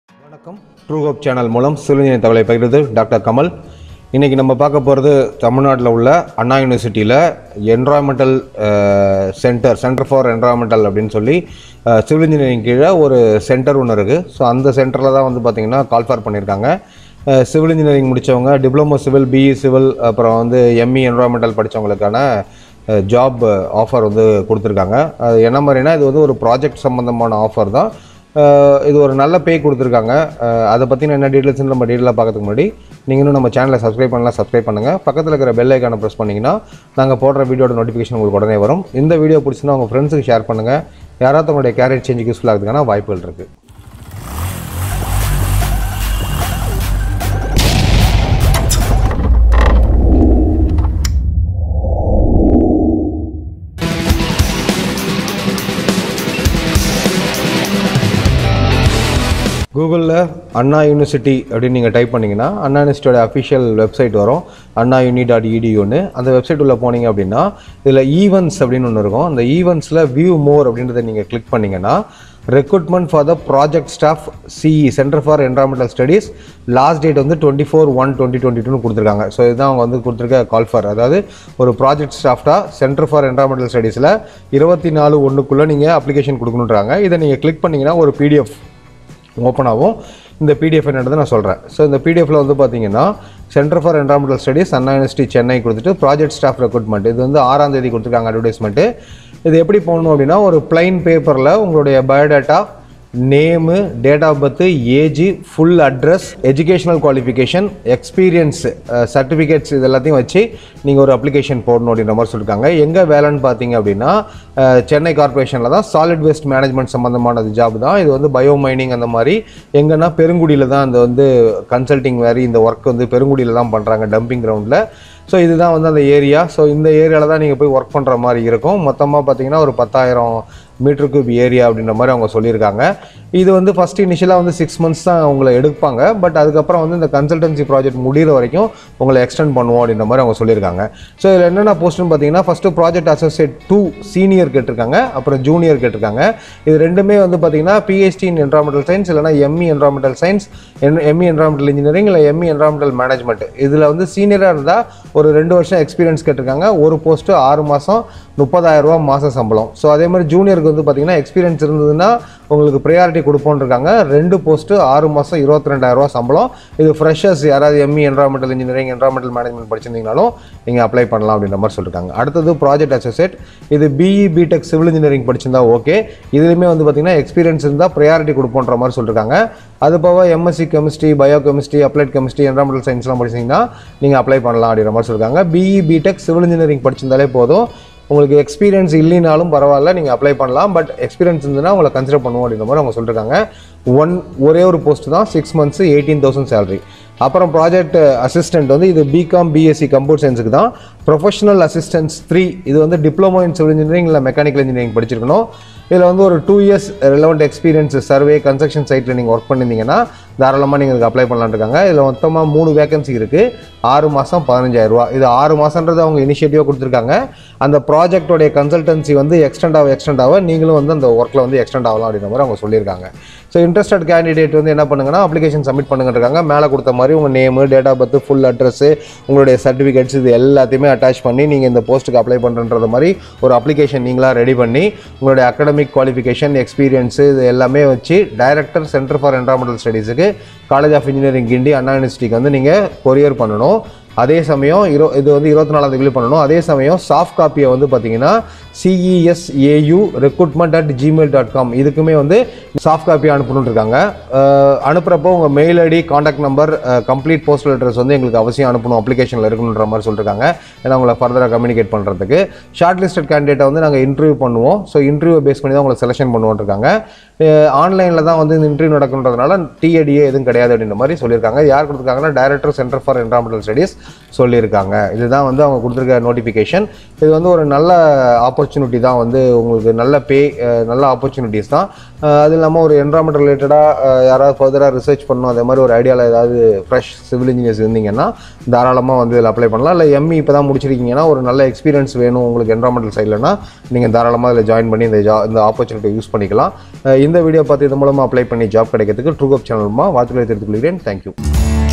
வணக்கம் true hope channel மூலம் சிறுநீர் தகவலை பகிர்வது டாக்டர் கமல் இன்றைக்கி நம்ம பார்க்க போகிறது தமிழ்நாட்டில் உள்ள அண்ணா யூனிவர்சிட்டியில் environmental centre centre for environmental அப்படின்னு சொல்லி சிவில் இன்ஜினியரிங் கீழே ஒரு சென்டர் ஒன்று இருக்குது ஸோ அந்த சென்டரில் தான் வந்து பார்த்திங்கன்னா கால்ஃபார் பண்ணியிருக்காங்க சிவில் இன்ஜினியரிங் முடித்தவங்க டிப்ளமோ சிவில் பிஇ சிவில் அப்புறம் வந்து எம்இ என்வரான்மெண்டல் படித்தவங்களுக்கான ஜாப் ஆஃபர் வந்து கொடுத்துருக்காங்க அது என்ன மாதிரினா இது வந்து ஒரு ப்ராஜெக்ட் சம்மந்தமான ஆஃபர் தான் அஹ் இது ஒரு நல்ல பே கொடுத்துருக்காங்க அஹ் அதை பற்றின என்ன டீட்டெயில்ஸ் நம்ம டீட்டெயிலாக பார்க்கறதுக்கு முன்னாடி நீங்கள் இன்னும் நம்ம சேனலை சப்ஸ்கிரைப் பண்ணலாம் சப்ஸ்கிரைப் பண்ணுங்கள் பக்கத்தில் இருக்கிற பெல் ஐக்கானை ப்ரெஸ் பண்ணிங்கன்னா நாங்கள் போடுற வீடியோட நோட்டிஃபிகேஷன் உங்களுக்கு உடனே வரும் இந்த வீடியோ பிடிச்சினா உங்கள் ஃப்ரெண்ட்ஸுக்கு ஷேர் பண்ணுங்கள் யாராவது உங்களுடைய கேரியர் சேஞ்சுக்கு யூஸ்ஃபுல் ஆகிறதுக்கான வாய்ப்புகள் இருக்குது கூகுளில் அண்ணா யூனிவர்சிட்டி அப்படின்னு நீங்கள் டைப் பண்ணிங்கன்னா அண்ணா யூனிவர்சிட்டியோட அஃபிஷியல் வெப்சைட் வரும் அண்ணா யூனி டாட் இடியூன்னு அந்த வெப்சைட் உள்ள போனீங்க அப்படின்னா இதில் ஈவெண்ட்ஸ் அப்படின்னு ஒன்று இருக்கும் அந்த ஈவெண்ட்ஸில் வியூ மோர் அப்படின்றத நீங்கள் கிளிக் பண்ணிங்கன்னா recruitment for the project staff CE centre for environmental studies last date வந்து twenty four one twenty twenty டூன்னு கொடுத்துருக்காங்க ஸோ இதுதான் அவங்க வந்து கொடுத்துருக்க கால் ஃபார் அதாவது ஒரு ப்ராஜெக்ட் ஸ்டாஃப்டாக சென்டர் ஃபார் என்வரான்மெண்டல் ஸ்டடீஸில் இருபத்தி நாலு ஒன்றுக்குள்ளே நீங்கள் அப்ளிகேஷன் கொடுக்கணுன்றாங்க இதை நீங்கள் கிளிக் பண்ணிங்கன்னா ஒரு பிடிஎஃப் ஓப்பன் ஆகும் இந்த பிடிஎஃப் என்னது நான் சொல்கிறேன் ஸோ இந்த பிடிஎஃப்ல வந்து பார்த்தீங்கன்னா centre for environmental studies Anna university Chennai கொடுத்துட்டு ப்ராஜெக்ட் ஸ்டாஃப் ரெக்ரூட்மெண்ட் இது வந்து ஆறாம் தேதி கொடுத்துருக்காங்க அட்வர்டைஸ்மெண்ட்டு இது எப்படி போகணும் அப்படின்னா ஒரு பிளைன் பேப்பரில் உங்களுடைய biodata name date of birth age full address educational qualification experience certificates இது எல்லாத்தையும் வச்சு நீங்கள் ஒரு அப்ளிகேஷன் போடணும் அப்படின்ற மாதிரி சொல்லியிருக்காங்க எங்கே வேலைன்னு பார்த்தீங்க அப்படின்னா அஹ், சென்னை கார்ப்பரேஷனில் தான் சாலிட் வேஸ்ட் மேனேஜ்மெண்ட் சம்மந்தமானது ஜாப் தான் இது வந்து பயோ மைனிங் அந்த மாதிரி எங்கன்னா பெருங்குடியில் தான் அந்த வந்து கன்சல்டிங் மாதிரி இந்த ஒர்க் வந்து பெருங்குடியில் தான் பண்ணுறாங்க டம்பிங் கிரவுண்டில் ஸோ இதுதான் வந்து அந்த ஏரியா ஸோ இந்த ஏரியாவில் தான் நீங்கள் போய் ஒர்க் பண்ணுற மாதிரி இருக்கும் மொத்தமாக பார்த்தீங்கன்னா ஒரு பத்தாயிரம் மீட்டர் கியூப் ஏரியா அப்படின்ற மாதிரி அவங்க சொல்லியிருக்காங்க இது வந்து ஃபஸ்ட் இனிஷியலாக வந்து சிக்ஸ் மந்த்ஸ் தான் உங்களை எடுப்பாங்க பட் அதுக்கப்புறம் வந்து இந்த கன்சல்டன்சி ப்ராஜெக்ட் முடிகிற வரைக்கும் உங்களை எக்ஸ்டெண்ட் பண்ணுவோம் அப்படின்ற மாதிரி அவங்க சொல்லியிருக்காங்க ஸோ இதில் என்னென்ன போஸ்ட்னு பார்த்தீங்கன்னா first project associate two senior கேட்டிருக்காங்க அப்புறம் ஜூனியர் கேட்டிருக்காங்க இது ரெண்டுமே வந்து பார்த்தீங்கன்னா பிஹெச்டி இன் என்வரான்மெண்டல் சயின்ஸ் இல்லைனா ME environmental science ME environmental engineering இல்லை எம்இ என்வரான்மெண்டல் மேனேஜ்மெண்ட் இதில் வந்து சீனியராக இருந்தால் ஒரு ரெண்டு வருஷம் எக்ஸ்பீரியன்ஸ் கேட்டிருக்காங்க ஒரு போஸ்ட்டு ஆறு மாதம் முப்பதாயிரம் ரூபா மாத சம்பளம் ஸோ அதே மாதிரி ஜூனியருக்கு வந்து பார்த்தீங்கன்னா எக்ஸ்பீரியன்ஸ் இருந்ததுன்னா உங்களுக்கு ப்ரையாரிட்டி கொடுப்போம்னு இருக்காங்க ரெண்டு போஸ்ட்டு ஆறு மாதம் இருபத்தி ரெண்டாயிரம் ரூபா சம்பளம் இது ஃப்ரெஷர்ஸ் யாராவது ME environmental engineering environmental management படிச்சிருந்தீங்கனாலும் நீங்கள் அப்ளை பண்ணலாம் அப்படின்ற மாதிரி சொல்லியிருக்காங்க அடுத்தது ப்ராஜெக்ட் அசோசியேட் இது பிஇ பிடெக் சிவில் இன்ஜினியரிங் படிச்சிருந்தா ஓகே இதுலையுமே வந்து பார்த்தீங்கன்னா எக்ஸ்பீரியன்ஸ் இருந்தால் ப்ரையாரிட்டி கொடுப்போன்ற மாதிரி சொல்லியிருக்காங்க அது போக MSc chemistry biochemistry applied chemistry environmental சயின்ஸ்லாம் படிச்சிங்கன்னா நீங்கள் அப்ளை பண்ணலாம் அப்படின்ற மாதிரி சொல்லியிருக்காங்க பிஇ பிடெக் சிவில் இன்ஜினியரிங் படிச்சிருந்தாலே போதும் உங்களுக்கு எக்ஸ்பீரியன்ஸ் இல்லைனாலும் பரவாயில்ல நீங்கள் அப்ளை பண்ணலாம் பட் எக்ஸ்பீரியன்ஸ் இருந்ததுன்னா உங்களை கன்சிடர் பண்ணுவோம் அப்படின்ற மாதிரி அவங்க சொல்லியிருக்காங்க ஒன் ஒரே ஒரு போஸ்ட் தான் six months eighteen thousand salary அப்புறம் ப்ராஜெக்ட் அசிஸ்டன்ட் வந்து இது பிகாம் பிஎஸ்சி கம்ப்யூட்டர் சயின்ஸுக்கு தான் ப்ரொஃபஷனல் அசிஸ்டன்ஸ் த்ரீ இது வந்து டிப்ளமோ இன் சிவில் இன்ஜினியரிங் இல்லை மெக்கானிக்கல் இன்ஜினியரிங் படிச்சிருக்கணும் இதில் வந்து ஒரு two years relevant experience survey construction சைட்டில் நீங்கள் ஒர்க் பண்ணியிருந்தீங்கன்னா தாராளமாக நீங்கள் இதுக்கு அப்ளை பண்ணலான்னு இருக்காங்க இதில் மொத்தமாக மூணு வேகன்சி இருக்குது ஆறு மாதம் பதினஞ்சாயிரரூவா இது ஆறு மாதன்றது அவங்க இனிஷியேட்டிவாக கொடுத்துருக்காங்க அந்த ப்ராஜெக்டோடைய கன்சல்டன்சி வந்து எக்ஸ்டெண்ட் ஆக எக்ஸ்டெண்ட் ஆக நீங்களும் வந்து அந்த ஒர்க்கில் வந்து எக்ஸ்டெண்ட் ஆகலாம் அப்படின்ற மாதிரி அவங்க சொல்லியிருக்காங்க ஸோ இன்ட்ரெஸ்டட் கேண்டிடேட் வந்து என்ன பண்ணுங்கன்னா அப்ளிகேஷன் சப்மிட் பண்ணுங்க மேலே கொடுத்த மாதிரி உங்கள் name date of birth full address உங்களுடைய சர்டிஃபிகேட்ஸ் இது எல்லாத்தையுமே அட்டாச் பண்ணி நீங்கள் இந்த போஸ்ட்டுக்கு அப்ளை பண்ணுறன்ற மாதிரி ஒரு அப்ளிகேஷன் நீங்களாக ரெடி பண்ணி உங்களுடைய அகடமிக் குவாலிஃபிகேஷன் எக்ஸ்பீரியன்ஸு இது எல்லாமே வச்சு டைரக்டர் சென்டர் ஃபார் என்வரான்மெண்டல் ஸ்டடீஸுக்கு college of engineering Guindy Anna யூனிவர்சிட்டிக்கு வந்து நீங்கள் கொரியர் பண்ணணும் அதே சமயம் இரு இது வந்து இருபத்தி நாலாம் தேதி பண்ணணும் அதே சமயம் சாஃப்ட் காப்பியை வந்து பார்த்தீங்கன்னா CESAU recruitment at Gmail dot com இதுக்குமே வந்து சாஃப்ட் காப்பி அனுப்பணும்னு இருக்காங்க அஹ் அனுப்புறப்போ உங்கள் mail ID contact number complete postal address வந்து எங்களுக்கு அவசியம் அனுப்பணும் அப்ளிகேஷனில் இருக்கணுன்ற மாதிரி சொல்லியிருக்காங்க ஏன்னா உங்களை ஃபர்தராக கம்யூனிகேட் பண்ணுறதுக்கு ஷார்ட் லிஸ்டட் கேண்டிடேட்டை வந்து நாங்கள் இன்டர்வியூ பண்ணுவோம் ஸோ இன்டர்வியூ பேஸ் பண்ணி தான் உங்களை செலெக்ஷன் பண்ணுவோம் இருக்காங்க ஆன்லைனில் தான் வந்து இந்த இன்டர்வியூ நடக்குன்றதுனால டிஏடிஏ எதுவும் கிடையாது அப்படின்ற மாதிரி சொல்லியிருக்காங்க யார் கொடுத்துருக்காங்கன்னா director centre for environmental studies சொல்லியிருக்காங்க இதுதான் வந்து அவங்க கொடுத்துருக்க நோட்டிஃபிகேஷன் இது வந்து ஒரு நல்ல ஆப்பர்ச்சுனிட்டி ஆப்பர்ச்சுனிட்டி தான் வந்து உங்களுக்கு நல்ல பே நல்ல ஆப்பர்ச்சுனிட்டிஸ் தான் அஹ் அது இல்லாமல் ஒரு என்வரான்மெண்ட் ரிலேட்டடாக யாராவது ஃபர்தராக ரிசர்ச் பண்ணணும் அதே மாதிரி ஒரு ஐடியாவில் ஏதாவது ஃப்ரெஷ் சிவில் இன்ஜினியர்ஸ் இருந்தீங்கன்னா தாராளமாக வந்து இதில் அப்ளை பண்ணலாம் இல்லை எம்இ இப்போ தான் முடிச்சிருக்கீங்கன்னா ஒரு நல்ல எக்ஸ்பீரியன்ஸ் வேணும் உங்களுக்கு என்வரான்மெண்டல் சைட்லனா நீங்கள் தாராளமாக இதில் ஜாயின் பண்ணி இந்த ஜா இந்த ஆப்பர்ச்சுனிட்டி யூஸ் பண்ணிக்கலாம் அஹ் இந்த வீடியோ பார்த்து இது மூலமாக அப்ளை பண்ணி ஜாப் கிடைக்கிறதுக்கு ட்ரூகப் சேனல் மூலமாக வாழ்த்துக்களை தெரிவித்துக் கொள்கிறேன் தேங்க்யூ